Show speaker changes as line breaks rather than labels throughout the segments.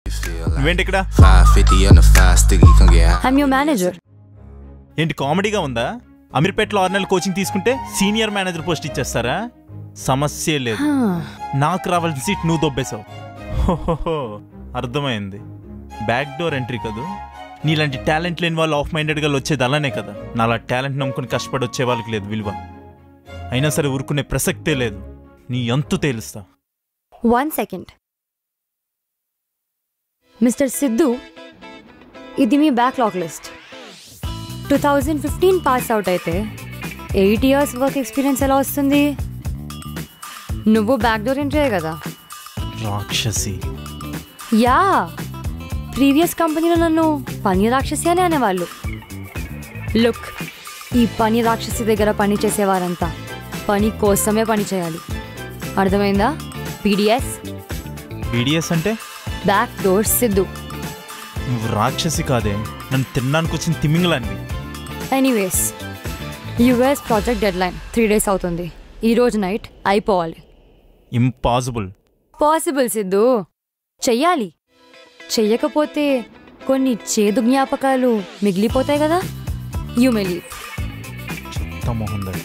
నువ్వేంటి ఇక్కడ
550 on the fast sticky, come get high.
I'm your manager
ఏంటి కామెడీగా ఉందా అమీర్పేటలో ఆరు నెలలు కోచింగ్ తీసుకుంటే సీనియర్ మేనేజర్ పోస్ట్ ఇచ్చేస్తారా సమస్య లేదు నాకు రావాల్సిన సీట్ నువ్వు దొబ్బేశావు హోహోహో, అర్థమైంది బ్యాక్ డోర్ ఎంట్రీ కదూ నీలాంటి టాలెంట్ లేని వాళ్ళు ఆఫ్ మైండెడ్గా వచ్చేది అలానే కదా నాలా టాలెంట్ నమ్ముకుని కష్టపడి వచ్చే వాళ్ళకి లేదు విలువ అయినా సరే ఊరుకునే ప్రసక్తే లేదు నీ అంతు తేలుస్తా
వన్ సెకండ్ మిస్టర్ సిద్ధు ఇది మీ backlog list two thousand fifteen pass out అయితే ఎయిట్ ఇయర్స్ వర్క్ ఎక్స్పీరియన్స్ ఎలా వస్తుంది నువ్వు బ్యాక్ డోర్ ఎంట్రీ కదా
రాక్షసి
యా ప్రీవియస్ కంపెనీలో నన్ను పని రాక్షసి అని అనేవాళ్ళు లుక్ ఈ పని రాక్షసి దగ్గర పని చేసేవారంతా పని కోసమే పని చేయాలి అర్థమైందా పీడిఎస్
బీడిఎస్ అంటే
బ్యాక్ డోర్ సిద్ధు
నువ్వు రాక్షసి కాదే నన్ను తినడానికి వచ్చిన తిమ్మింగలాంటివి
anyways US project deadline three days అవుతుంది ఈ రోజు నైట్ అయిపోవాలి
ఇంపాసిబుల్
పాసిబుల్ సిద్ధు చెయ్యాలి చెయ్యకపోతే కొన్ని చేదు జ్ఞాపకాలు మిగిలిపోతాయి కదా యూ మే లీవ్
మొహం దాన్ని.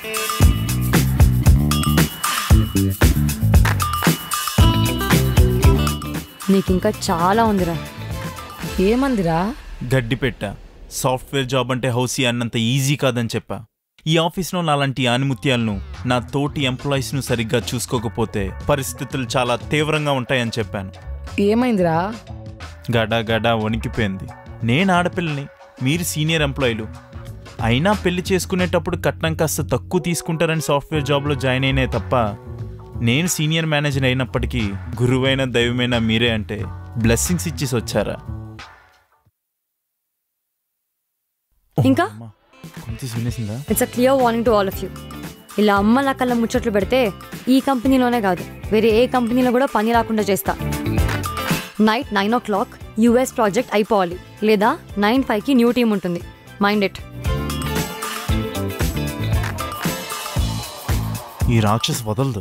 నీకు ఇంకా చాలా ఉందిరా
ఏమందిరా
గడ్డి పెట్టా సాఫ్ట్వేర్ జాబ్ అంటే హౌసీ అన్నంత ఈజీ కాదని చెప్పా ఈ ఆఫీస్లో నాలాంటి ఆనిముత్యాలను నా తోటి ఎంప్లాయీస్ను సరిగ్గా చూసుకోకపోతే పరిస్థితులు చాలా తీవ్రంగా ఉంటాయని చెప్పాను
ఏమైందిరా
గడా గడా వణికిపోయింది నేను ఆడపిల్లని మీరు సీనియర్ ఎంప్లాయీలు అయినా పెళ్లి చేసుకునేటప్పుడు కట్నం కాస్త తక్కువ తీసుకుంటారని సాఫ్ట్వేర్ జాబ్లో జాయిన్ అయినే తప్ప నేను సీనియర్ మేనేజర్ అయినప్పటికీ గురువైన దైవమైన మీరే అంటే బ్లెస్సింగ్స్ ఇచ్చేసి వచ్చారా
ఇంకా?
అమ్మా, కొంత వినేసిందా
it's a clear warning to all of you ఇలా అమ్మ నా కళ్ళ ముచ్చట్లు పెడితే ఈ కంపెనీలోనే కాదు వేరే ఏ కంపెనీలో కూడా పని రాకుండా చేస్తా night nine o'clock US project అయిపోవాలి లేదా నైన్ ఫైవ్కి న్యూ టీం ఉంటుంది మైండ్ ఇట్
ఈ రాక్షస్ వదలదు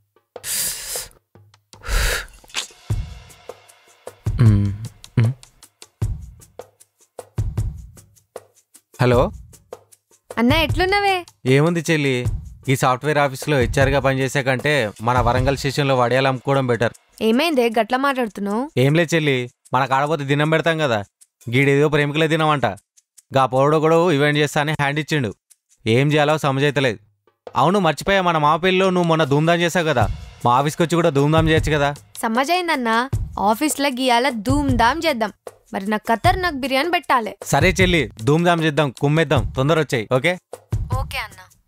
హలో
అన్న ఎట్లున్నవే
ఏముంది చెల్లి ఈ సాఫ్ట్వేర్ ఆఫీస్లో హెచ్ఆర్గా పనిచేసే కంటే మన వరంగల్ స్టేషన్లో వడియాలు అమ్ముకోవడం బెటర్
ఏమైందే గట్ల మాట్లాడుతున్నావు
ఏం లేదు చెల్లి మన కాడపోతే దినం పెడతాం కదా గీడేదో ప్రేమికులే దినమంట గా పౌరుడు కూడా ఈవెంట్ చేస్తా అని హ్యాండ్ ఇచ్చిండు ఏం చేయాలో సమజైతలేదు అవును మర్చిపోయా మన మా పెళ్ళిలో నువ్వు మొన్న ధూమ్ధాం చేసావు కదా మా ఆఫీస్కి వచ్చి కూడా ధూమ్ధాం చేయొచ్చు కదా
సమజైందన్న ఆఫీస్లో గీయాల ధూమ్ ధామ్ చేద్దాం మరి నాకు ఖతర్ నాకు బిర్యానీ పెట్టాలి
సరే చెల్లి ధూమ్ధాం చేద్దాం కుమ్మేద్దాం తొందర వచ్చాయి ఓకే
ఓకే అన్న